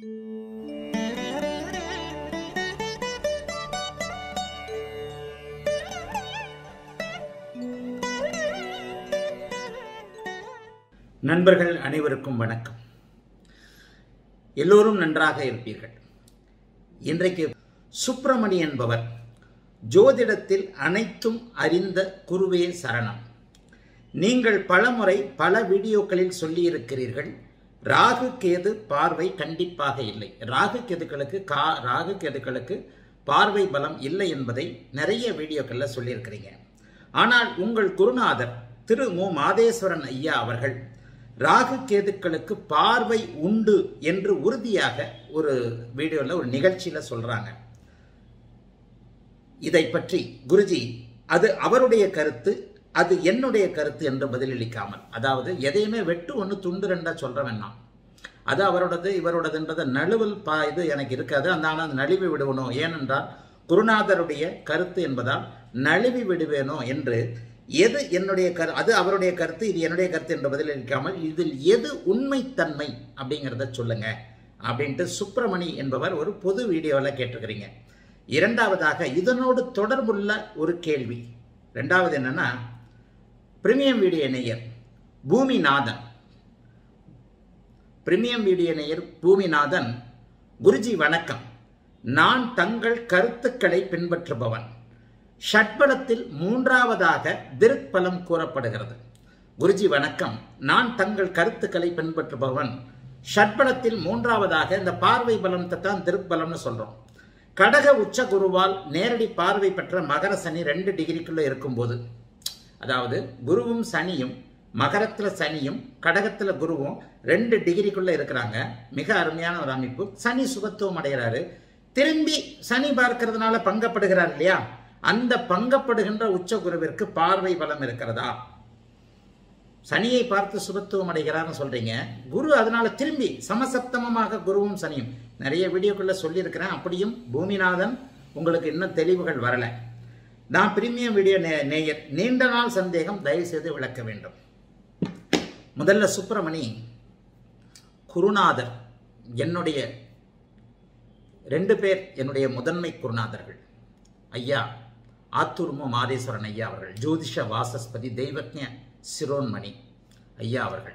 நண்பர்கள் அனைவருக்கும் வணக்கம் எல்லோரும் நன்றாக இருப்பீர்கள் இன்றைக்கு சுப்பிரமணி என்பவர் ஜோதிடத்தில் அனைத்தும் அறிந்த குருவே சரணம் நீங்கள் பலமுறை பல வீடியோக்களில் சொல்லியிருக்கிறீர்கள் ராகு கேது பார்வை கண்டிப்பாக இல்லை ராகு கேதுக்களுக்கு கா ராகு கேதுக்களுக்கு பார்வை பலம் இல்லை என்பதை நிறைய வீடியோக்களில் சொல்லியிருக்கிறீங்க ஆனால் உங்கள் குருநாதர் திரு மு மாதேஸ்வரன் ஐயா அவர்கள் ராகு கேதுக்களுக்கு பார்வை உண்டு என்று உறுதியாக ஒரு வீடியோவில் ஒரு நிகழ்ச்சியில் சொல்றாங்க இதை பற்றி குருஜி அது அவருடைய கருத்து அது என்னுடைய கருத்து என்று பதிலளிக்காமல் அதாவது எதையுமே வெட்டு ஒன்று துண்டு ரெண்டா சொல்ற வேணாம் அது அவரோடது இவரோடதுன்றத நழுவல் பா இது எனக்கு இருக்காது அந்த ஆனால் நழுவி விடுவனோ ஏனென்றால் குருநாதருடைய கருத்து என்பதால் நழுவி விடுவேனோ என்று எது என்னுடைய கரு அது அவருடைய கருத்து இது என்னுடைய கருத்து என்று பதிலளிக்காமல் இதில் எது உண்மைத்தன்மை அப்படிங்கிறத சொல்லுங்க அப்படின்ட்டு சுப்பிரமணி என்பவர் ஒரு பொது வீடியோவில் கேட்டிருக்கிறீங்க இரண்டாவதாக இதனோடு தொடர்புள்ள ஒரு கேள்வி ரெண்டாவது என்னன்னா பிரீமியம் வீடியோ நேயர் பூமிநாதன் பிரீமியம் வீடியோ நேயர் பூமிநாதன் குருஜி வணக்கம் நான் தங்கள் கருத்துக்களை பின்பற்றுபவன் ஷட்பலத்தில் மூன்றாவதாக திருப்பலம் கூறப்படுகிறது குருஜி வணக்கம் நான் தங்கள் கருத்துக்களை பின்பற்றுபவன் ஷட்பலத்தில் மூன்றாவதாக இந்த பார்வை பலத்தை தான் திருப்பலம்னு சொல்றோம் கடக உச்ச குருவால் நேரடி பார்வை பெற்ற மகர சனி ரெண்டு டிகிரிக்குள்ள இருக்கும்போது அதாவது குருவும் சனியும் மகரத்துல சனியும் கடகத்துல குருவும் ரெண்டு டிகிரிக்குள்ள இருக்கிறாங்க மிக அருமையான ஒரு அமைப்பு சனி சுகத்துவம் அடைகிறாரு திரும்பி சனி பார்க்கறதுனால பங்கப்படுகிறார் இல்லையா அந்த பங்கப்படுகின்ற உச்ச குருவிற்கு பார்வை பலம் இருக்கிறதா சனியை பார்த்து சுபத்துவம் அடைகிறார்னு சொல்றீங்க குரு அதனால திரும்பி சமசப்தமமாக குருவும் சனியும் நிறைய வீடியோக்குள்ள சொல்லியிருக்கிறேன் அப்படியும் பூமிநாதன் உங்களுக்கு இன்னும் தெளிவுகள் வரல நான் பிரீமியம் வீடியோ நே- நேயர் நீண்ட நாள் சந்தேகம் தயவு செய்து விளக்க வேண்டும் முதல்ல சுப்பிரமணி குருநாதர் என்னுடைய ரெண்டு பேர் என்னுடைய முதன்மை குருநாதர்கள் ஐயா ஆத்தூர்மு மாதேஸ்வரன் ஐயா அவர்கள் ஜோதிஷ வாசஸ்பதி தெய்வஜ சிரோன்மணி ஐயா அவர்கள்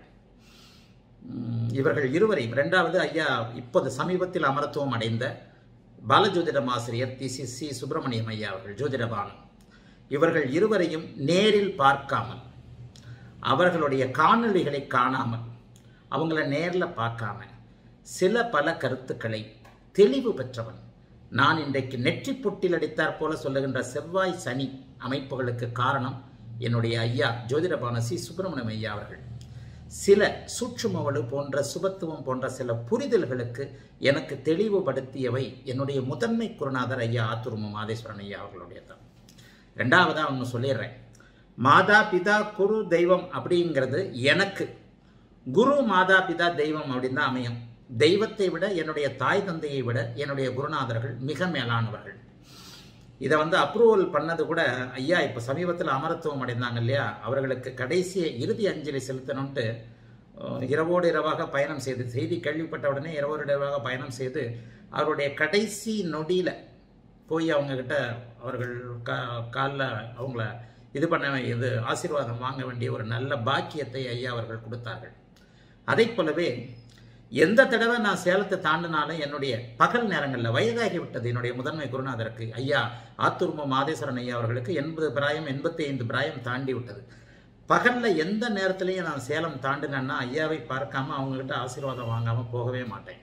உம், இவர்கள் இருவரையும் இரண்டாவது ஐயா இப்போது சமீபத்தில் அமரத்துவம் அடைந்த பாலஜோதிடம் ஆசிரியர் தி சி சி சுப்பிரமணியம் ஐயா அவர்கள் ஜோதிடபானம் இவர்கள் இருவரையும் நேரில் பார்க்காமல் அவர்களுடைய காணொளிகளை காணாமல் அவங்கள நேரில் பார்க்காம சில பல கருத்துக்களை தெளிவு பெற்றவன் நான் இன்றைக்கு நெற்றி பொட்டில் அடித்தார் போல சொல்லுகின்ற செவ்வாய் சனி அமைப்புகளுக்கு காரணம் என்னுடைய ஐயா ஜோதிடபான சி சுப்பிரமணியம் ஐயா அவர்கள் சில சூட்சுமவலு போன்ற சுபத்துவம் போன்ற சில புரிதல்களுக்கு எனக்கு தெளிவுபடுத்தியவை என்னுடைய முதன்மை குருநாதர் ஐயா ஆத்துரும மாதேஸ்வரன் ஐயா அவர்களுடைய தான் ரெண்டாவதா ஒன்று சொல்லிடுறேன் மாதா பிதா குரு தெய்வம் அப்படிங்கிறது எனக்கு குரு மாதா பிதா தெய்வம் அப்படின்னு தான் அமையும் தெய்வத்தை விட என்னுடைய தாய் தந்தையை விட என்னுடைய குருநாதர்கள் மிக மேலானவர்கள் இதை வந்து அப்ரூவல் பண்ணது கூட ஐயா இப்போ சமீபத்தில் அமரத்துவம் அடைந்தாங்க இல்லையா அவர்களுக்கு கடைசி இறுதி அஞ்சலி செலுத்தணும்ட்டு அஹ், இரவோடு இரவாக பயணம் செய்து செய்தி கேள்விப்பட்ட உடனே இரவோடு இரவாக பயணம் செய்து அவருடைய கடைசி நொடியில் போய் அவங்கக்கிட்ட அவர்கள் கா காலில் அவங்கள இது பண்ண இது ஆசீர்வாதம் வாங்க வேண்டிய ஒரு நல்ல பாக்கியத்தை ஐயா அவர்கள் கொடுத்தார்கள் அதைப் போலவே எந்த தடவை நான் சேலத்தை தாண்டினாலும் என்னுடைய பகல் நேரங்களில் வயதாகி விட்டது என்னுடைய முதன்மை குருநாதருக்கு ஐயா ஆத்தூர்ம மாதேஸ்வரன் ஐயா அவர்களுக்கு எண்பது பிராயம் எண்பத்தி ஐந்து பிராயம் தாண்டி விட்டது பகல்ல எந்த நேரத்திலையும் நான் சேலம் தாண்டினேன்னா ஐயாவை பார்க்காம அவங்ககிட்ட ஆசீர்வாதம் வாங்காம போகவே மாட்டேன்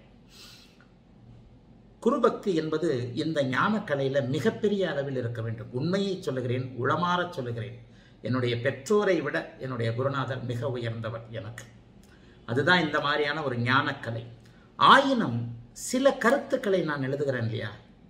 குருபக்தி என்பது இந்த ஞானக்கலையில மிகப்பெரிய அளவில் இருக்க வேண்டும் உண்மையை சொல்லுகிறேன் உளமாறச் சொல்லுகிறேன் என்னுடைய பெற்றோரை விட என்னுடைய குருநாதர் மிக உயர்ந்தவர் எனக்கு அதுதான் இந்த மாதிரியான ஒரு ஞானக்கலை ஆயினும் சில கருத்துக்களை நான் எழுதுகிறேன் இல்லையா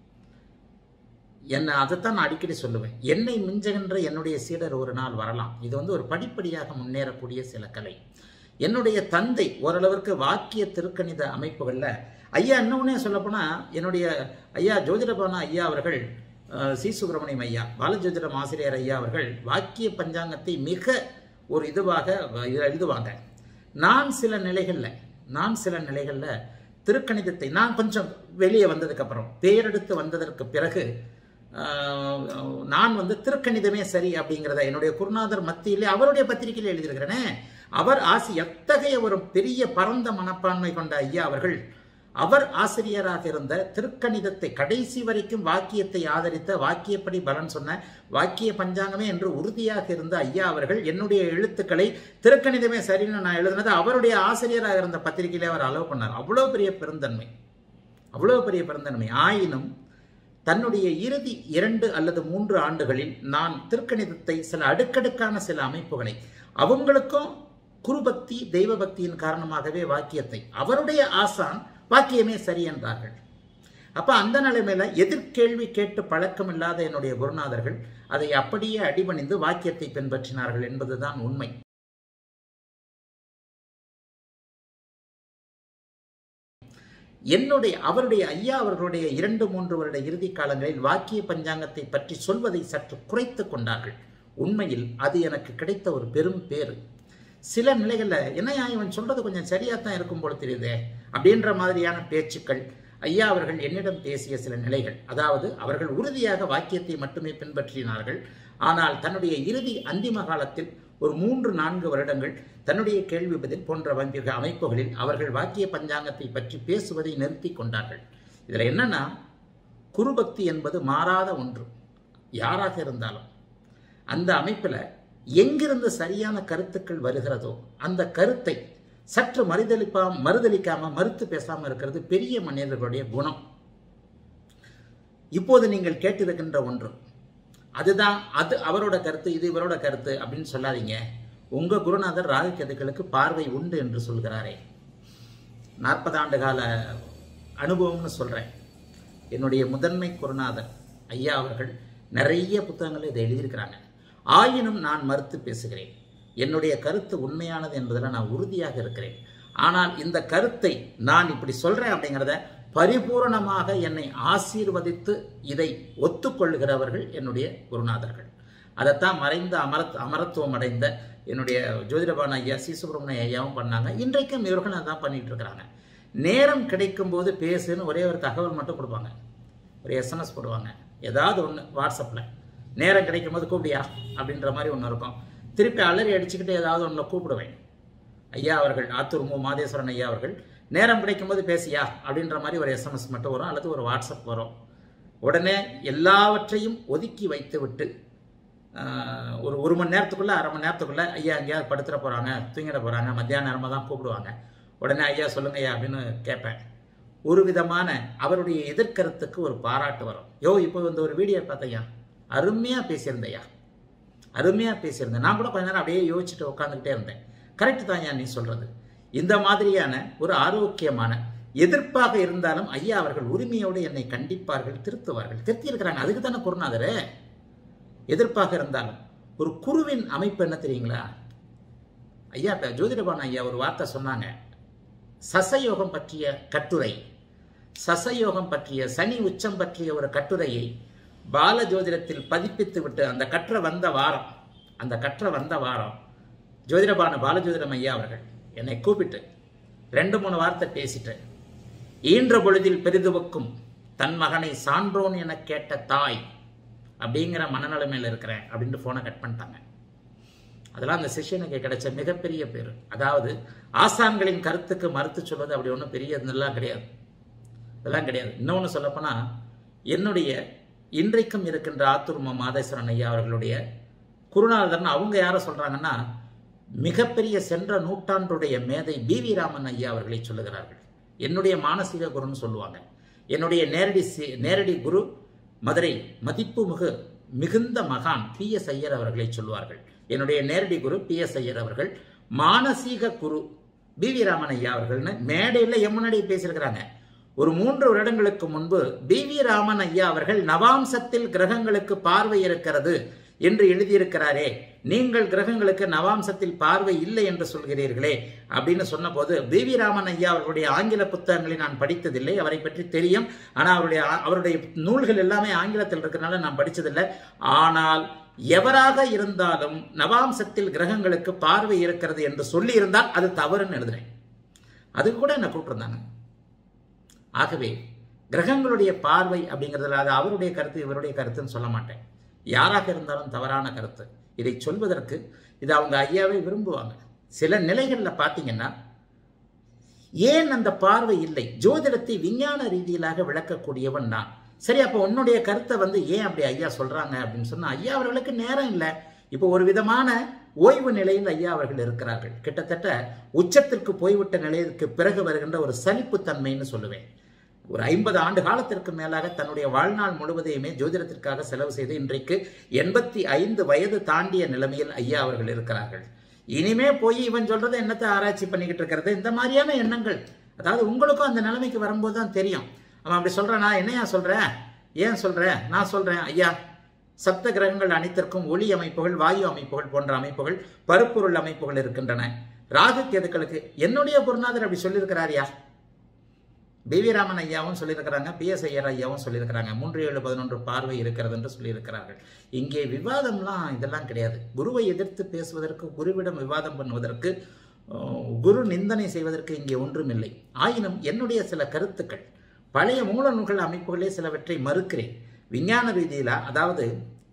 என்ன அதைத்தான் நான் அடிக்கடி சொல்லுவேன் என்னை மிஞ்சுகின்ற என்னுடைய சீடர் ஒரு நாள் வரலாம் இது வந்து ஒரு படிப்படியாக முன்னேறக்கூடிய சில கலை என்னுடைய தந்தை ஓரளவிற்கு வாக்கிய திருக்கணித அமைப்புகளில் ஐயா இன்னொன்னே சொல்லப்போனால் என்னுடைய ஐயா ஜோதிடபான ஐயா அவர்கள் அஹ், சி சுப்பிரமணியம் ஐயா பாலஜோதிடம் ஆசிரியர் ஐயா அவர்கள் வாக்கிய பஞ்சாங்கத்தை மிக ஒரு இதுவாக வ- இது எழுதுவாங்க நான் சில நிலைகளில் நான் சில நிலைகளில் திருக்கணிதத்தை நான் கொஞ்சம் வெளியே வந்ததுக்கு அப்புறம் பேரெடுத்து வந்ததற்கு பிறகு ஆஹ், நான் வந்து திருக்கணிதமே சரி அப்படிங்கிறத என்னுடைய குருநாதர் மத்தியிலே அவருடைய பத்திரிகையில் எழுதியிருக்கிறேனே அவர் ஆசி எத்தகைய ஒரு பெரிய பரந்த மனப்பான்மை கொண்ட ஐயா அவர்கள் அவர் ஆசிரியராக இருந்த திருக்கணிதத்தை கடைசி வரைக்கும் வாக்கியத்தை ஆதரித்த வாக்கியப்படி பலன் சொன்ன வாக்கிய பஞ்சாங்கமே என்று உறுதியாக இருந்த ஐயா அவர்கள் என்னுடைய எழுத்துக்களை திருக்கணிதமே சரின்னு நான் எழுதினது அவருடைய ஆசிரியராக இருந்த பத்திரிகையிலே அவர் அலோவ் பண்ணார் அவ்வளோ பெரிய பெருந்தன்மை அவ்வளோ பெரிய பெருந்தன்மை ஆயினும் தன்னுடைய இறுதி இரண்டு அல்லது மூன்று ஆண்டுகளில் நான் திருக்கணிதத்தை சில அடுக்கடுக்கான சில அமைப்புகளை அவங்களுக்கும் குருபக்தி தெய்வ பக்தியின் காரணமாகவே வாக்கியத்தை அவருடைய ஆசான் வாக்கியமே சரி என்றார்கள் அப்ப அந்த நிலைமையில எதிர்கேள்வி கேட்டு பழக்கம் இல்லாத என்னுடைய குருநாதர்கள் அதை அப்படியே அடிபணிந்து வாக்கியத்தை பின்பற்றினார்கள் என்பதுதான் உண்மை என்னுடைய அவருடைய ஐயா அவர்களுடைய இரண்டு மூன்று வருட இறுதி காலங்களில் வாக்கிய பஞ்சாங்கத்தை பற்றி சொல்வதை சற்று குறைத்து கொண்டார்கள் உண்மையில் அது எனக்கு கிடைத்த ஒரு பெரும் பேரு சில நிலைகளில் என்னையா இவன் சொல்றது கொஞ்சம் சரியா தான் இருக்கும் போல தெரியுதே அப்படின்ற மாதிரியான பேச்சுக்கள் ஐயா அவர்கள் என்னிடம் பேசிய சில நிலைகள் அதாவது அவர்கள் உறுதியாக வாக்கியத்தை மட்டுமே பின்பற்றினார்கள் ஆனால் தன்னுடைய இறுதி அந்திம காலத்தில் ஒரு மூன்று நான்கு வருடங்கள் தன்னுடைய கேள்வி பதில் போன்ற வங்கிக அமைப்புகளில் அவர்கள் வாக்கிய பஞ்சாங்கத்தை பற்றி பேசுவதை நிறுத்தி கொண்டார்கள் இதில் என்னன்னா குருபக்தி என்பது மாறாத ஒன்று யாராக இருந்தாலும் அந்த அமைப்பில் எங்கிருந்து சரியான கருத்துக்கள் வருகிறதோ அந்த கருத்தை சற்று மறுதளிப்பா மறுதளிக்காம மறுத்து பேசாம இருக்கிறது பெரிய மனிதர்களுடைய குணம் இப்போது நீங்கள் கேட்டிருக்கின்ற ஒன்று அதுதான் அது அவரோட கருத்து இது இவரோட கருத்து அப்படின்னு சொல்லாதீங்க உங்க குருநாதர் ராகு கேதுக்களுக்கு பார்வை உண்டு என்று சொல்கிறாரே நாற்பது ஆண்டு கால அனுபவம்னு சொல்றேன் என்னுடைய முதன்மை குருநாதர் ஐயா அவர்கள் நிறைய புத்தகங்களை இதை எழுதியிருக்கிறாங்க ஆயினும் நான் மறுத்து பேசுகிறேன் என்னுடைய கருத்து உண்மையானது என்பதில் நான் உறுதியாக இருக்கிறேன் ஆனால் இந்த கருத்தை நான் இப்படி சொல்றேன் அப்படிங்கிறத பரிபூரணமாக என்னை ஆசீர்வதித்து இதை ஒத்துக்கொள்கிறவர்கள் என்னுடைய குருநாதர்கள் அதைத்தான் மறைந்த அமரத் அமரத்துவம் அடைந்த என்னுடைய ஜோதிடபான ஐயா சி சுப்பிரமணிய ஐயாவும் பண்ணாங்க இன்றைக்கும் இவர்கள் அதான் பண்ணிட்டு இருக்கிறாங்க நேரம் கிடைக்கும் போது பேசுன்னு ஒரே ஒரு தகவல் மட்டும் கொடுப்பாங்க ஒரு எஸ்எம்எஸ் போடுவாங்க ஏதாவது ஒன்று வாட்ஸ்அப்பில் நேரம் கிடைக்கும் போது கூப்பிடியா அப்படின்ற மாதிரி ஒன்று இருக்கும் திருப்பி அலறி அடிச்சுக்கிட்டு ஏதாவது ஒன்று கூப்பிடுவேன் ஐயா அவர்கள் ஆத்தூர் மு மாதேஸ்வரன் ஐயா அவர்கள் நேரம் கிடைக்கும் போது பேசியா அப்படின்ற மாதிரி ஒரு எஸ்எம்எஸ் மட்டும் வரும் அல்லது ஒரு வாட்ஸ்அப் வரும் உடனே எல்லாவற்றையும் ஒதுக்கி வைத்து விட்டு ஆஹ், ஒரு ஒரு மணி நேரத்துக்குள்ள அரை மணி நேரத்துக்குள்ள ஐயா எங்கேயாவது படுத்துட போறாங்க தூங்கிட போறாங்க மத்தியான நேரமாக தான் கூப்பிடுவாங்க உடனே ஐயா சொல்லுங்க ஐயா அப்படின்னு கேட்பேன் ஒரு விதமான அவருடைய எதிர்கருத்துக்கு ஒரு பாராட்டு வரும் யோ இப்போ இந்த ஒரு வீடியோ பார்த்தையா அருமையா பேசியிருந்தையா அருமையா பேசியிருந்தேன் நான் கூட கொஞ்ச நேரம் அப்படியே யோசிச்சுட்டு உட்காந்துக்கிட்டே இருந்தேன் கரெக்ட் தான் நீ சொல்றது இந்த மாதிரியான ஒரு ஆரோக்கியமான எதிர்ப்பாக இருந்தாலும் ஐயா அவர்கள் உரிமையோடு என்னை கண்டிப்பார்கள் திருத்துவார்கள் திருத்தி இருக்கிறாங்க அதுக்கு தானே குருநாதரே எதிர்ப்பாக இருந்தாலும் ஒரு குருவின் அமைப்பு என்ன தெரியுங்களா ஐயா இப்ப ஜோதிடபான ஐயா ஒரு வார்த்தை சொன்னாங்க சசயோகம் பற்றிய கட்டுரை சசயோகம் பற்றிய சனி உச்சம் பற்றிய ஒரு கட்டுரையை பால ஜோதிடத்தில் பதிப்பித்து விட்டு அந்த கற்ற வந்த வாரம் அந்த கற்ற வந்த வாரம் ஜோதிடபான பாலஜோதிடம் ஐயா அவர்கள் என்னை கூப்பிட்டு ரெண்டு மூணு வார்த்தை பேசிட்டு ஈன்ற பொழுதில் பெரிதுவக்கும் தன் மகனை சான்றோன் என கேட்ட தாய் அப்படிங்கிற மனநிலைமையில் இருக்கிறேன் அப்படின்ட்டு ஃபோனை கட் பண்ணிட்டாங்க அதெல்லாம் அந்த சிஷ்யனுக்கு கிடைச்ச மிகப்பெரிய பேர் அதாவது ஆசான்களின் கருத்துக்கு மறுத்து சொல்வது அப்படி ஒன்றும் பெரிய இதெல்லாம் கிடையாது இதெல்லாம் கிடையாது இன்னொன்று சொல்லப்போனால் என்னுடைய இன்றைக்கும் இருக்கின்ற ஆத்தூர்ம மாதேஸ்வரன் ஐயா அவர்களுடைய குருநாதர்னு அவங்க யாரை சொல்றாங்கன்னா மிகப்பெரிய சென்ற நூற்றாண்டுடைய மேதை பி வி ராமன் ஐயா அவர்களை சொல்லுகிறார்கள் என்னுடைய மானசீக குருன்னு சொல்லுவாங்க என்னுடைய நேரடி சி- நேரடி குரு மதுரை மதிப்புமிகு மிகுந்த மகான் பி எஸ் ஐயர் அவர்களை சொல்வார்கள் என்னுடைய நேரடி குரு பி எஸ் ஐயர் அவர்கள் மானசீக குரு பி வி ராமன் ஐயா அவர்கள்னு மேடையில் என் முன்னாடி பேசியிருக்கிறாங்க ஒரு மூன்று வருடங்களுக்கு முன்பு பி வி ராமன் ஐயா அவர்கள் நவாம்சத்தில் கிரகங்களுக்கு பார்வை இருக்கிறது என்று எழுதியிருக்கிறாரே நீங்கள் கிரகங்களுக்கு நவாம்சத்தில் பார்வை இல்லை என்று சொல்கிறீர்களே அப்படின்னு சொன்னபோது பி வி ராமன் ஐயா அவர்களுடைய ஆங்கில புத்தகங்களை நான் படித்ததில்லை அவரை பற்றி தெரியும் ஆனால் அவருடைய அவருடைய நூல்கள் எல்லாமே ஆங்கிலத்தில் இருக்கிறனால நான் படிச்சதில்லை ஆனால் எவராக இருந்தாலும் நவாம்சத்தில் கிரகங்களுக்கு பார்வை இருக்கிறது என்று சொல்லி இருந்தால் அது தவறுன்னு எழுதுறேன் அதுக்கு கூட என்ன கூப்பிட்டுருந்தாங்க ஆகவே கிரகங்களுடைய பார்வை அப்படிங்கிறதுல அது அவருடைய கருத்து இவருடைய கருத்துன்னு சொல்ல மாட்டேன் யாராக இருந்தாலும் தவறான கருத்து இதை சொல்வதற்கு இது அவங்க ஐயாவே விரும்புவாங்க சில நிலைகளில் பார்த்தீங்கன்னா ஏன் அந்த பார்வை இல்லை ஜோதிடத்தை விஞ்ஞான ரீதியிலாக விளக்கக்கூடியவன் நான் சரி அப்போ உன்னுடைய கருத்தை வந்து ஏன் அப்படி ஐயா சொல்றாங்க அப்படின்னு சொன்னா ஐயா அவர்களுக்கு நேரம் இல்லை இப்போ ஒரு விதமான ஓய்வு நிலையில் ஐயா அவர்கள் இருக்கிறார்கள் கிட்டத்தட்ட உச்சத்திற்கு போய்விட்ட நிலையத்துக்கு பிறகு வருகின்ற ஒரு சலிப்புத்தன்மைன்னு சொல்லுவேன் ஒரு ஐம்பது ஆண்டு காலத்திற்கு மேலாக தன்னுடைய வாழ்நாள் முழுவதையுமே ஜோதிடத்திற்காக செலவு செய்து இன்றைக்கு எண்பத்தி ஐந்து வயது தாண்டிய நிலைமையில் ஐயா அவர்கள் இருக்கிறார்கள் இனிமே போய் இவன் சொல்றதை என்னத்தை ஆராய்ச்சி பண்ணிக்கிட்டு இருக்கிறது இந்த மாதிரியான எண்ணங்கள் அதாவது உங்களுக்கும் அந்த நிலைமைக்கு வரும்போது தான் தெரியும் அவன் அப்படி சொல்றான் நான் என்னையா சொல்றேன் ஏன் சொல்றேன் நான் சொல்றேன் ஐயா சப்த கிரகங்கள் அனைத்திற்கும் ஒளி அமைப்புகள் வாயு அமைப்புகள் போன்ற அமைப்புகள் பருப்பொருள் அமைப்புகள் இருக்கின்றன ராகு கேதுக்களுக்கு என்னுடைய குருநாதர் அப்படி சொல்லியிருக்கிறாரியா பிவி ராமன் ஐயாவும் சொல்லியிருக்கிறாங்க பி எஸ் ஐயர் ஐயாவும் சொல்லியிருக்கிறாங்க மூன்று ஏழு பதினொன்று பார்வை இருக்கிறது என்று சொல்லியிருக்கிறார்கள் இங்கே விவாதம்லாம் இதெல்லாம் கிடையாது குருவை எதிர்த்து பேசுவதற்கு குருவிடம் விவாதம் பண்ணுவதற்கு அஹ், குரு நிந்தனை செய்வதற்கு இங்கே ஒன்றுமில்லை ஆயினும் என்னுடைய சில கருத்துக்கள் பழைய மூல நூல்கள் அமைப்புகளே சிலவற்றை மறுக்கிறேன் விஞ்ஞான ரீதியில அதாவது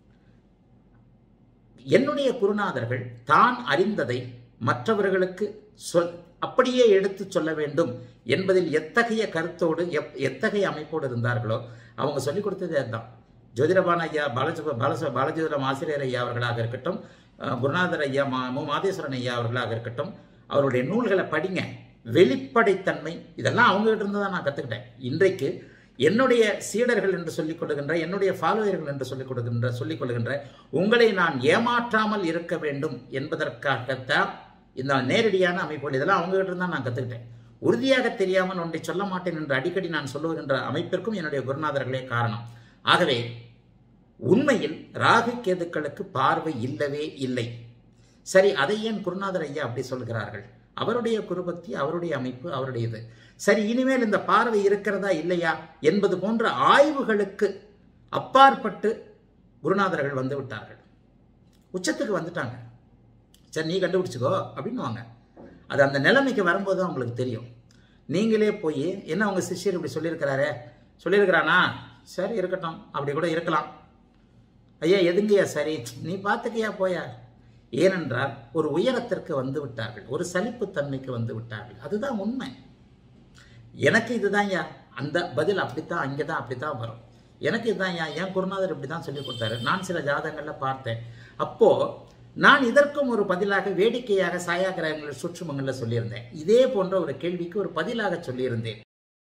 என்னுடைய குருநாதர்கள் தான் அறிந்ததை மற்றவர்களுக்கு சொல் அப்படியே எடுத்து சொல்ல வேண்டும் என்பதில் எத்தகைய கருத்தோடு எப் எத்தகைய அமைப்போடு இருந்தார்களோ அவங்க சொல்லிக் கொடுத்ததே அதுதான் ஜோதிடபான ஐயா பாலஜ பாலச பாலஜோதிடம் ஆசிரியர் ஐயா அவர்களாக இருக்கட்டும் அஹ், குருநாதர் ஐயா மா மு மாதேஸ்வரன் ஐயா அவர்களாக இருக்கட்டும் அவருடைய நூல்களை படிங்க வெளிப்படைத்தன்மை இதெல்லாம் அவங்ககிட்ட இருந்து தான் நான் கற்றுக்கிட்டேன் இன்றைக்கு என்னுடைய சீடர்கள் என்று சொல்லிக் கொள்கின்ற என்னுடைய ஃபாலோவர்கள் என்று சொல்லிக் கொடுக்கின்ற சொல்லிக் கொள்கின்ற உங்களை நான் ஏமாற்றாமல் இருக்க வேண்டும் என்பதற்காகத்தான் இந்த நேரடியான அமைப்புகள் இதெல்லாம் அவங்ககிட்ட இருந்து தான் நான் கற்றுக்கிட்டேன் உறுதியாக தெரியாமல் ஒன்றை சொல்ல மாட்டேன் என்று அடிக்கடி நான் சொல்லுகின்ற அமைப்பிற்கும் என்னுடைய குருநாதர்களே காரணம் ஆகவே உண்மையில் ராகு கேதுக்களுக்கு பார்வை இல்லவே இல்லை சரி அதை ஏன் குருநாதர் ஐயா அப்படி சொல்கிறார்கள் அவருடைய குருபக்தி அவருடைய அமைப்பு அவருடையது சரி இனிமேல் இந்த பார்வை இருக்கிறதா இல்லையா என்பது போன்ற ஆய்வுகளுக்கு அப்பாற்பட்டு குருநாதர்கள் வந்து விட்டார்கள் உச்சத்துக்கு வந்துட்டாங்க சரி நீ கண்டுபிடிச்சுக்கோ அப்படின்னுவாங்க அது அந்த நிலைமைக்கு வரும்போது தான் உங்களுக்கு தெரியும் நீங்களே போய் என்ன உங்க சிஷ்யர் இப்படி சொல்லியிருக்கிறாரே சொல்லியிருக்கிறானா சரி இருக்கட்டும் அப்படி கூட இருக்கலாம் ஐயா எதுங்கய்யா சரி நீ பார்த்துக்கையா போயா ஏனென்றால் ஒரு உயரத்திற்கு வந்து விட்டார்கள் ஒரு சலிப்புத்தன்மைக்கு வந்து விட்டார்கள் அதுதான் உண்மை எனக்கு இதுதான் யா அந்த பதில் அப்படித்தான் அங்கே தான் அப்படித்தான் வரும் எனக்கு இதுதான் யா என் குருநாதர் இப்படி தான் சொல்லி கொடுத்தாரு நான் சில ஜாதகங்கள்ல பார்த்தேன் அப்போ நான் இதற்கும் ஒரு பதிலாக வேடிக்கையாக சாயா கிரகங்கள் சுற்றுமங்களில் சொல்லியிருந்தேன் இதே போன்ற ஒரு கேள்விக்கு ஒரு பதிலாக சொல்லியிருந்தேன்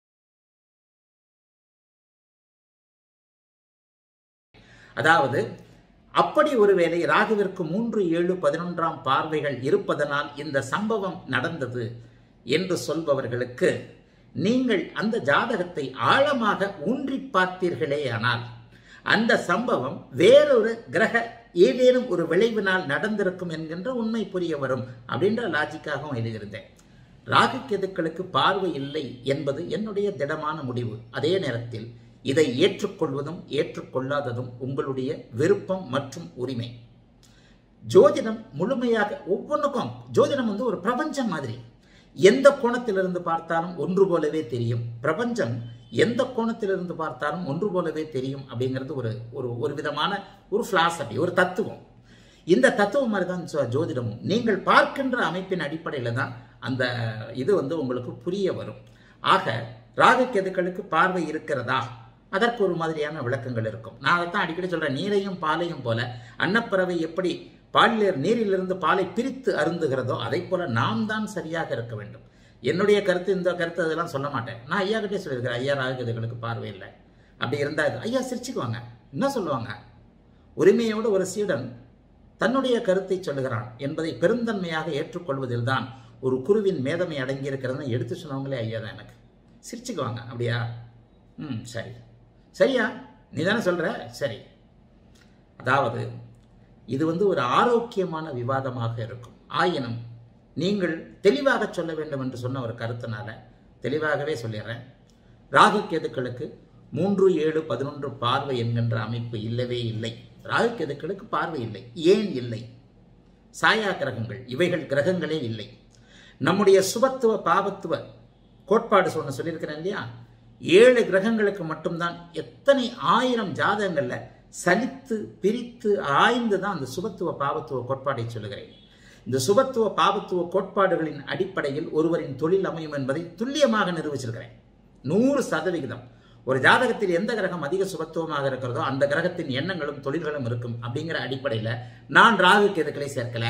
அதாவது அப்படி ஒருவேளை ராகுவிற்கு மூன்று ஏழு பதினொன்றாம் பார்வைகள் இருப்பதனால் இந்த சம்பவம் நடந்தது என்று சொல்பவர்களுக்கு நீங்கள் அந்த ஜாதகத்தை ஆழமாக ஊன்றி பார்த்தீர்களேயானால் அந்த சம்பவம் வேறொரு கிரக ஏதேனும் ஒரு விளைவினால் நடந்திருக்கும் என்கின்ற உண்மை புரிய வரும் அப்படின்ற லாஜிக்காகவும் எழுதியிருந்தேன் ராகு கேதுக்களுக்கு பார்வை இல்லை என்பது என்னுடைய திடமான முடிவு அதே நேரத்தில் இதை ஏற்றுக்கொள்வதும் ஏற்றுக்கொள்ளாததும் உங்களுடைய விருப்பம் மற்றும் உரிமை ஜோதிடம் முழுமையாக ஒவ்வொன்றுக்கும் ஜோதிடம் வந்து ஒரு பிரபஞ்சம் மாதிரி எந்த கோணத்திலிருந்து பார்த்தாலும் ஒன்று போலவே தெரியும் பிரபஞ்சம் எந்த கோணத்திலிருந்து பார்த்தாலும் ஒன்று போலவே தெரியும் அப்படிங்கிறது ஒரு ஒரு ஒரு விதமான ஒரு பிலாசபி ஒரு தத்துவம் இந்த தத்துவம் மாதிரி தான் ஜோ- ஜோதிடமும் நீங்கள் பார்க்கின்ற அமைப்பின் அடிப்படையில் தான் அந்த இது வந்து உங்களுக்கு புரிய வரும் ஆக ராகு கேதுக்களுக்கு பார்வை இருக்கிறதா அதற்கு ஒரு மாதிரியான விளக்கங்கள் இருக்கும் நான் அதைத்தான் அடிக்கடி சொல்றேன் நீரையும் பாலையும் போல அன்னப்பறவை எப்படி பாலில் நீரிலிருந்து பாலை பிரித்து அருந்துகிறதோ அதை போல நாம் தான் சரியாக இருக்க வேண்டும் என்னுடைய கருத்து இந்த கருத்து அதெல்லாம் சொல்ல மாட்டேன் நான் ஐயா கிட்டே சொல்லியிருக்கிறேன் ஐயா ராகுகேதுகளுக்கு பார்வை இல்லை அப்படி இருந்தா இது ஐயா சிரிச்சுக்குவாங்க என்ன சொல்லுவாங்க உரிமையோடு ஒரு சீடன் தன்னுடைய கருத்தை சொல்லுகிறான் என்பதை பெருந்தன்மையாக ஏற்றுக்கொள்வதில்தான் ஒரு குருவின் மேதமை அடங்கியிருக்கிறதுன்னு எடுத்து சொன்னவங்களே ஐயா தான் எனக்கு சிரிச்சுக்குவாங்க அப்படியா ம் சரி சரியா நீ தானே சொல்ற சரி அதாவது இது வந்து ஒரு ஆரோக்கியமான விவாதமாக இருக்கும் ஆயினும் நீங்கள் தெளிவாக சொல்ல வேண்டும் என்று சொன்ன ஒரு கருத்தினால தெளிவாகவே சொல்லிடுறேன் ராகு கேதுக்களுக்கு மூன்று ஏழு பதினொன்று பார்வை என்கின்ற அமைப்பு இல்லவே இல்லை ராகு கேதுக்களுக்கு பார்வை இல்லை ஏன் இல்லை சாயா கிரகங்கள் இவைகள் கிரகங்களே இல்லை நம்முடைய சுபத்துவ பாவத்துவ கோட்பாடு சொன்ன சொல்லியிருக்கிறேன் இல்லையா ஏழு கிரகங்களுக்கு மட்டும்தான் எத்தனை ஆயிரம் ஜாதகங்கள்ல சலித்து பிரித்து ஆய்ந்து தான் அந்த சுபத்துவ பாவத்துவ கோட்பாடை சொல்லுகிறேன் இந்த சுபத்துவ பாவத்துவ கோட்பாடுகளின் அடிப்படையில் ஒருவரின் தொழில் அமையும் என்பதை துல்லியமாக நிரூபிச்சிருக்கிறேன் நூறு சதவிகிதம் ஒரு ஜாதகத்தில் எந்த கிரகம் அதிக சுபத்துவமாக இருக்கிறதோ அந்த கிரகத்தின் எண்ணங்களும் தொழில்களும் இருக்கும் அப்படிங்கிற அடிப்படையில் நான் ராகு கேதுக்களை சேர்க்கல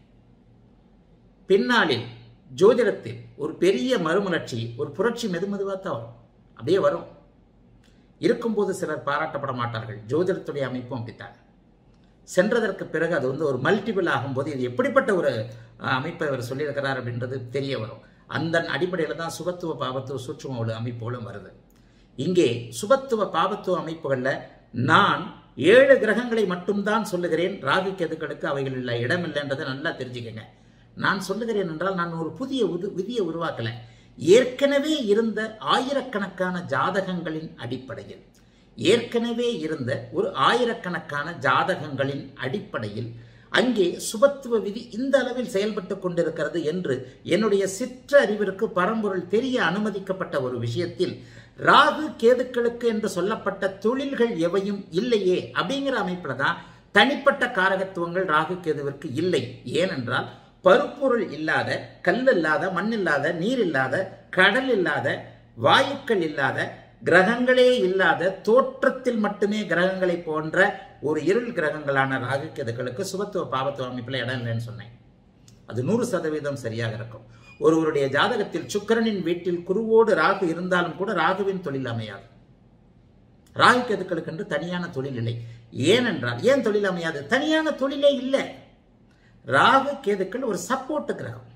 பின்னாளில் ஜோதிடத்தில் ஒரு பெரிய மறுமலர்ச்சி ஒரு புரட்சி மெதுமெதுவாக தான் வரும் அப்படியே வரும் இருக்கும்போது சிலர் பாராட்டப்பட மாட்டார்கள் ஜோதிடத்துடைய அமைப்பும் அப்படித்தான் சென்றதற்கு பிறகு அது வந்து ஒரு மல்டிபிள் ஆகும்போது இது எப்படிப்பட்ட ஒரு அஹ், அமைப்பை அவர் சொல்லியிருக்கிறார் அப்படின்றது தெரிய வரும் அந்த அடிப்படையில் தான் சுபத்துவ பாவத்துவ சூட்சும அமைப்புகளும் வருது இங்கே சுபத்துவ பாவத்துவ அமைப்புகளில் நான் ஏழு கிரகங்களை மட்டும்தான் சொல்லுகிறேன் ராகு கேதுக்களுக்கு அவைகள் இல்லை இடம் இல்லைன்றதை நல்லா தெரிஞ்சுக்கங்க நான் சொல்லுகிறேன் என்றால் நான் ஒரு புதிய உது விதியை உருவாக்கல ஏற்கனவே இருந்த ஆயிரக்கணக்கான ஜாதகங்களின் அடிப்படையில் ஏற்கனவே இருந்த ஒரு ஆயிரக்கணக்கான ஜாதகங்களின் அடிப்படையில் அங்கே சுபத்துவ விதி இந்த அளவில் செயல்பட்டு கொண்டிருக்கிறது என்று என்னுடைய சிற்றறிவிற்கு பரம்பொருள் தெரிய அனுமதிக்கப்பட்ட ஒரு விஷயத்தில் ராகு கேதுக்களுக்கு என்று சொல்லப்பட்ட தொழில்கள் எவையும் இல்லையே அப்படிங்கிற அமைப்பில் தான் தனிப்பட்ட காரகத்துவங்கள் ராகு கேதுவிற்கு இல்லை ஏனென்றால் பருப்பொருள் இல்லாத கல் இல்லாத மண் இல்லாத நீர் இல்லாத கடல் இல்லாத வாயுக்கள் இல்லாத கிரகங்களே இல்லாத தோற்றத்தில் மட்டுமே கிரகங்களை போன்ற ஒரு இருள் கிரகங்களான ராகு கேதுக்களுக்கு சுபத்துவ பாவத்துவ அமைப்பில் இடம் இல்லைன்னு சொன்னேன் அது நூறு சதவீதம் சரியாக இருக்கும் ஒருவருடைய ஜாதகத்தில் சுக்கிரனின் வீட்டில் குருவோடு ராகு இருந்தாலும் கூட ராகுவின் தொழில் அமையாது ராகு கேதுக்களுக்கு என்று தனியான தொழில் இல்லை ஏனென்றால் ஏன் தொழில் அமையாது தனியான தொழிலே இல்லை ராகு கேதுக்கள் ஒரு சப்போர்ட் கிரகம்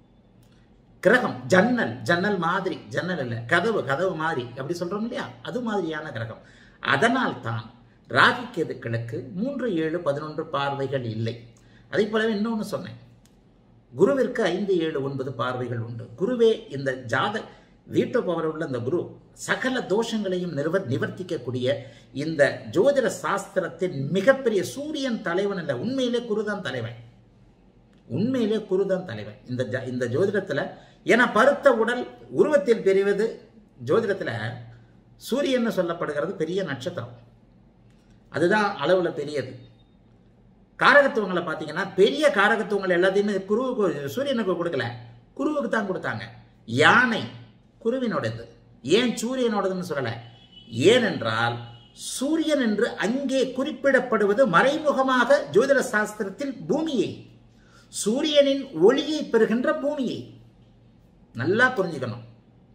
கிரகம் ஜன்னல் ஜன்னல் மாதிரி ஜன்னல் இல்லை கதவு கதவு மாதிரி அப்படி சொல்றோம் இல்லையா அது மாதிரியான கிரகம் அதனால் தான் ராகு கேதுக்களுக்கு மூன்று ஏழு பதினொன்று பார்வைகள் இல்லை அதே போலவே இன்னொன்று சொன்னேன் குருவிற்கு ஐந்து ஏழு ஒன்பது பார்வைகள் உண்டு குருவே இந்த ஜாத வீட்டு பவர் உள்ள இந்த குரு சகல தோஷங்களையும் நிறுவ நிவர்த்திக்கக்கூடிய இந்த ஜோதிட சாஸ்திரத்தின் மிகப்பெரிய சூரியன் தலைவன் இல்லை உண்மையிலே குருதான் தலைவன் உண்மையிலே குருதான் தலைவன் இந்த ஜ- இந்த ஜோதிடத்துல ஏன்னா பருத்த உடல் உருவத்தில் பெரியவது ஜோதிடத்துல சூரியன் சொல்லப்படுகிறது பெரிய நட்சத்திரம் அதுதான் அளவுல பெரியது காரகத்துவங்களை பார்த்தீங்கன்னா பெரிய காரகத்துவங்கள் எல்லாத்தையுமே குருவுக்கு சூரியனுக்கு கொடுக்கல குருவுக்கு தான் கொடுத்தாங்க யானை குருவினோடது ஏன் சூரியனோடதுன்னு சொல்லல ஏனென்றால் சூரியன் என்று அங்கே குறிப்பிடப்படுவது மறைமுகமாக ஜோதிட சாஸ்திரத்தில் பூமியை சூரியனின் ஒளியை பெறுகின்ற பூமியை நல்லா புரிஞ்சுக்கணும்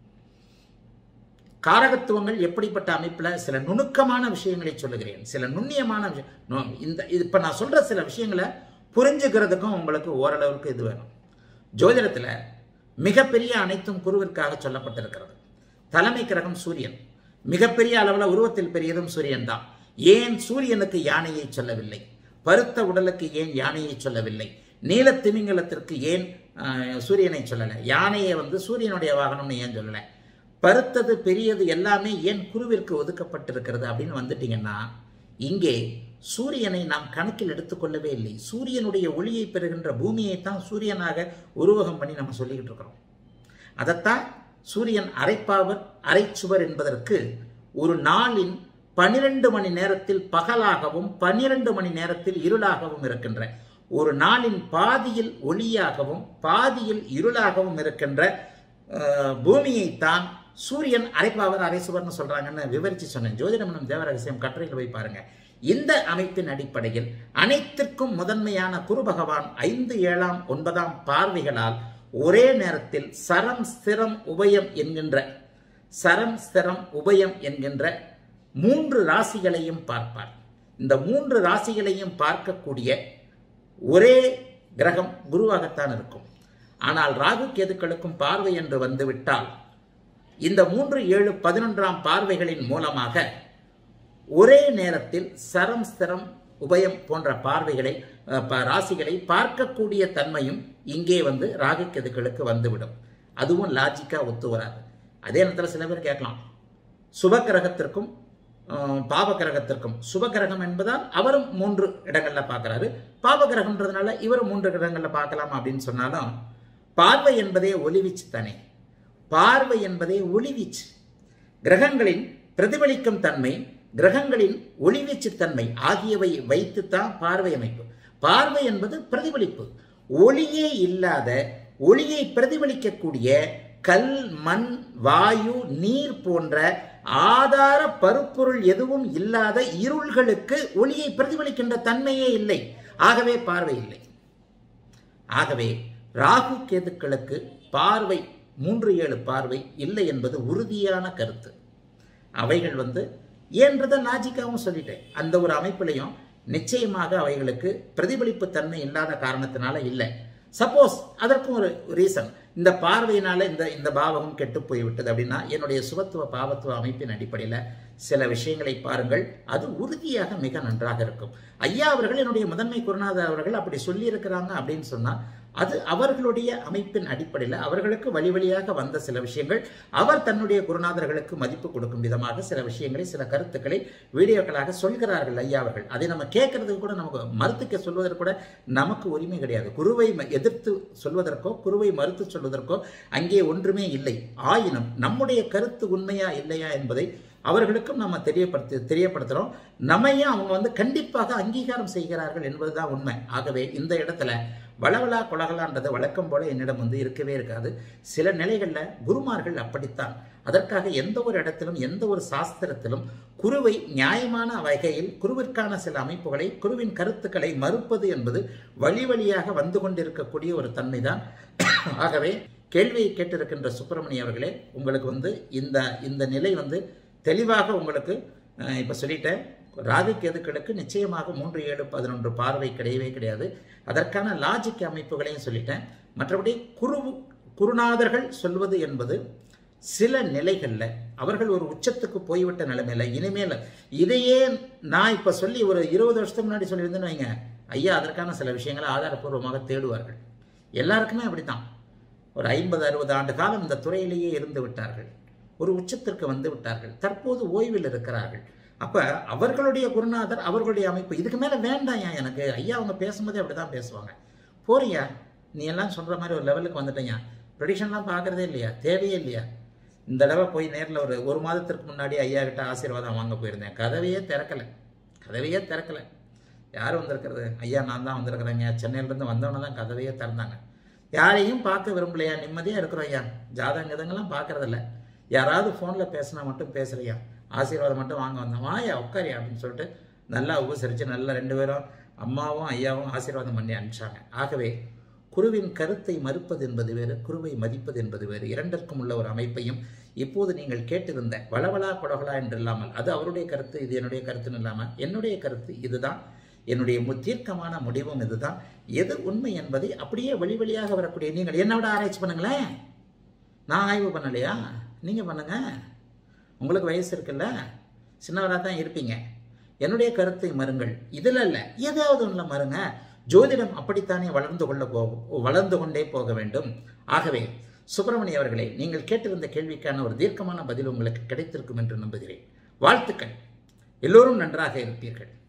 காரகத்துவங்கள் எப்படிப்பட்ட அமைப்பில் சில நுணுக்கமான விஷயங்களை சொல்லுகிறேன் சில நுண்ணியமான விஷயம் நு- இந்த இது இப்போ நான் சொல்ற சில விஷயங்களை புரிஞ்சுக்கிறதுக்கும் உங்களுக்கு ஓரளவுக்கு இது வேணும் ஜோதிடத்தில் மிகப்பெரிய அனைத்தும் குருவிற்காக சொல்லப்பட்டிருக்கிறது தலைமை கிரகம் சூரியன் மிகப்பெரிய அளவில் உருவத்தில் பெரியதும் சூரியன் தான் ஏன் சூரியனுக்கு யானையை சொல்லவில்லை பருத்த உடலுக்கு ஏன் யானையை சொல்லவில்லை நீல திமிங்கலத்திற்கு ஏன் ஆஹ், சூரியனை சொல்லலை யானையை வந்து சூரியனுடைய வாகனம்னு ஏன் சொல்லலை பருத்தது பெரியது எல்லாமே ஏன் குருவிற்கு ஒதுக்கப்பட்டிருக்கிறது அப்படின்னு வந்துட்டீங்கன்னா இங்கே சூரியனை நாம் கணக்கில் எடுத்துக்கொள்ளவே இல்லை சூரியனுடைய ஒளியை பெறுகின்ற பூமியை தான் சூரியனாக உருவகம் பண்ணி நம்ம சொல்லிக்கிட்டு இருக்கிறோம் அதைத்தான் சூரியன் அரைப்பாவர் அரைச்சுவர் என்பதற்கு ஒரு நாளின் பனிரெண்டு மணி நேரத்தில் பகலாகவும் பனிரெண்டு மணி நேரத்தில் இருளாகவும் இருக்கின்ற ஒரு நாளின் பாதியில் ஒளியாகவும் பாதியில் இருளாகவும் இருக்கின்ற அஹ், பூமியைத்தான் சூரியன் அரைப்பாவர் அரைசுவர்னு சொல்றாங்கன்னு விவரிச்சு சொன்னேன் ஜோதிடமனம் தேவரகசியம் கட்டுரையில் போய் பாருங்க இந்த அமைப்பின் அடிப்படையில் அனைத்திற்கும் முதன்மையான குரு பகவான் ஐந்து ஏழாம் ஒன்பதாம் பார்வைகளால் ஒரே நேரத்தில் சரம் ஸ்திரம் உபயம் என்கின்ற சரம் ஸ்திரம் உபயம் என்கின்ற மூன்று ராசிகளையும் பார்ப்பார் இந்த மூன்று ராசிகளையும் பார்க்கக்கூடிய ஒரே கிரகம் குருவாகத்தான் இருக்கும் ஆனால் ராகு கேதுக்களுக்கும் பார்வை என்று வந்துவிட்டால் இந்த மூன்று ஏழு பதினொன்றாம் பார்வைகளின் மூலமாக ஒரே நேரத்தில் சரம் ஸ்திரம் உபயம் போன்ற பார்வைகளை அஹ், ப- ராசிகளை பார்க்கக்கூடிய தன்மையும் இங்கே வந்து ராகு கேதுக்களுக்கு வந்துவிடும் அதுவும் லாஜிக்கா ஒத்து வராது அதே நேரத்தில் சில பேர் கேட்கலாம் சுப கிரகத்திற்கும் அஹ், பாவ கிரகத்திற்கும் சுப கிரகம் என்பதால் அவரும் மூன்று இடங்கள்ல பார்க்கறாரு பாவ கிரகம்ன்றதுனால இவரும் மூன்று இடங்கள்ல பார்க்கலாம் அப்படின்னு சொன்னாலும் பார்வை என்பதே ஒளிவீச்சு தானே பார்வை என்பதே ஒளிவீச்சு கிரகங்களின் பிரதிபலிக்கும் தன்மை கிரகங்களின் ஒளிவீச்சு தன்மை ஆகியவை வைத்துத்தான் பார்வை அமைப்பு பார்வை என்பது பிரதிபலிப்பு ஒளியே இல்லாத ஒளியை பிரதிபலிக்கக்கூடிய கல் மண் வாயு நீர் போன்ற ஆதார பருப்பொருள் எதுவும் இல்லாத இருள்களுக்கு ஒளியை பிரதிபலிக்கின்ற தன்மையே இல்லை ஆகவே பார்வை இல்லை ஆகவே ராகு கேதுக்களுக்கு பார்வை மூன்று ஏழு பார்வை இல்லை என்பது உறுதியான கருத்து அவைகள் வந்து ஏன்றதை லாஜிக்காகவும் சொல்லிட்டேன் அந்த ஒரு அமைப்பிலையும் நிச்சயமாக அவைகளுக்கு பிரதிபலிப்பு தன்மை இல்லாத காரணத்தினால இல்லை சப்போஸ் அதற்கும் ஒரு ரீசன் இந்த பார்வையினால இந்த இந்த பாவகம் கெட்டு போய்விட்டது அப்படின்னா என்னுடைய சுபத்துவ பாவத்துவ அமைப்பின் அடிப்படையில் சில விஷயங்களை பாருங்கள் அது உறுதியாக மிக நன்றாக இருக்கும் ஐயா அவர்கள் என்னுடைய முதன்மை குருநாதர் அவர்கள் அப்படி சொல்லியிருக்கிறாங்க அப்படின்னு சொன்னால் அது அவர்களுடைய அமைப்பின் அடிப்படையில் அவர்களுக்கு வழி வழியாக வந்த சில விஷயங்கள் அவர் தன்னுடைய குருநாதர்களுக்கு மதிப்பு கொடுக்கும் விதமாக சில விஷயங்களை சில கருத்துக்களை வீடியோக்களாக சொல்கிறார்கள் ஐயா அவர்கள் அதை நம்ம கேட்கறதுக்கு கூட நமக்கு மறுத்துக்க சொல்வதற்கு கூட நமக்கு உரிமை கிடையாது குருவை ம- எதிர்த்து சொல்வதற்கோ குருவை மறுத்து சொல்வதற்கோ அங்கே ஒன்றுமே இல்லை ஆயினும் நம்முடைய கருத்து உண்மையா இல்லையா என்பதை அவர்களுக்கும் நம்ம தெரியப்படுத்தி தெரியப்படுத்துகிறோம் நம்மையும் அவங்க வந்து கண்டிப்பாக அங்கீகாரம் செய்கிறார்கள் என்பதுதான் உண்மை ஆகவே இந்த இடத்துல வளவலா கொலகலான்றது வழக்கம் போல என்னிடம் வந்து இருக்கவே இருக்காது சில நிலைகளில் குருமார்கள் அப்படித்தான் அதற்காக எந்த ஒரு இடத்திலும் எந்த ஒரு சாஸ்திரத்திலும் குருவை நியாயமான வகையில் குருவிற்கான சில அமைப்புகளை குருவின் கருத்துக்களை மறுப்பது என்பது வழி வழியாக வந்து கொண்டிருக்கக்கூடிய ஒரு தன்மைதான் ஆகவே கேள்வியை கேட்டிருக்கின்ற சுப்பிரமணிய அவர்களே உங்களுக்கு வந்து இந்த இந்த நிலை வந்து தெளிவாக உங்களுக்கு இப்போ சொல்லிட்டேன் ராகு கேதுக்களுக்கு நிச்சயமாக மூன்று ஏழு பதினொன்று பார்வை கிடையவே கிடையாது அதற்கான லாஜிக் அமைப்புகளையும் சொல்லிட்டேன் மற்றபடி குரு குருநாதர்கள் சொல்வது என்பது சில நிலைகளில் அவர்கள் ஒரு உச்சத்துக்கு போய்விட்ட நிலைமையில இனிமேல் இதையே நான் இப்போ சொல்லி ஒரு இருபது வருஷத்துக்கு முன்னாடி சொல்லியிருந்தேன்னு வைங்க ஐயா அதற்கான சில விஷயங்களை ஆதாரப்பூர்வமாக தேடுவார்கள் எல்லாருக்குமே அப்படித்தான் ஒரு ஐம்பது அறுபது ஆண்டு காலம் இந்த துறையிலேயே இருந்து விட்டார்கள் ஒரு உச்சத்திற்கு வந்து விட்டார்கள் தற்போது ஓய்வில் இருக்கிறார்கள் அப்ப அவர்களுடைய குருநாதர் அவர்களுடைய அமைப்பு இதுக்கு மேல வேண்டாம் ஏன் எனக்கு ஐயா அவங்க பேசும்போதே அப்படிதான் பேசுவாங்க போறியா நீ எல்லாம் சொல்ற மாதிரி ஒரு லெவலுக்கு வந்துட்டேயா ப்ரொடிஷன்லாம் பார்க்கறதே இல்லையா தேவையே இல்லையா இந்த தடவை போய் நேரில் ஒரு ஒரு மாதத்திற்கு முன்னாடி ஐயா கிட்ட ஆசீர்வாதம் வாங்க போயிருந்தேன் கதவையே திறக்கலை கதவையே திறக்கலை யார் வந்திருக்கிறது ஐயா நான் தான் வந்திருக்கிறேங்க சென்னையிலேருந்து வந்தவன தான் கதவையே திறந்தாங்க யாரையும் பார்க்க விரும்பலையா நிம்மதியாக இருக்கிறோம் ஐயா ஜாதகம் கதங்கெல்லாம் பார்க்கறதில்ல யாராவது ஃபோனில் பேசினா மட்டும் பேசுறியா ஆசீர்வாதம் மட்டும் வாங்க வந்தேன் வாயா உட்காரியா அப்படின்னு சொல்லிட்டு நல்லா உபசரித்து நல்லா ரெண்டு பேரும் அம்மாவும் ஐயாவும் ஆசீர்வாதம் பண்ணி அனுப்பிச்சாங்க ஆகவே குருவின் கருத்தை மறுப்பது என்பது வேறு குருவை மதிப்பது என்பது வேறு இரண்டிற்கும் உள்ள ஒரு அமைப்பையும் இப்போது நீங்கள் கேட்டிருந்த வளவலா கொடகலா என்று இல்லாமல் அது அவருடைய கருத்து இது என்னுடைய கருத்துன்னு இல்லாமல் என்னுடைய கருத்து இதுதான் என்னுடைய மு- தீர்க்கமான முடிவும் இதுதான் எது உண்மை என்பதை அப்படியே வழி வழியாக வரக்கூடிய நீங்கள் என்னை விட ஆராய்ச்சி பண்ணுங்களேன் நான் ஆய்வு பண்ணலையா நீங்கள் பண்ணுங்க உங்களுக்கு வயசு இருக்குல்ல சின்னவராக தான் இருப்பீங்க என்னுடைய கருத்தை மறுங்கள் இதில் இல்லை ஏதாவது ஒன்றில் மறுங்க ஜோதிடம் அப்படித்தானே வளர்ந்து கொள்ள போகும் வளர்ந்து கொண்டே போக வேண்டும் ஆகவே சுப்பிரமணிய அவர்களே நீங்கள் கேட்டிருந்த கேள்விக்கான ஒரு தீர்க்கமான பதில் உங்களுக்கு கிடைத்திருக்கும் என்று நம்புகிறேன் வாழ்த்துக்கள் எல்லோரும் நன்றாக இருப்பீர்கள்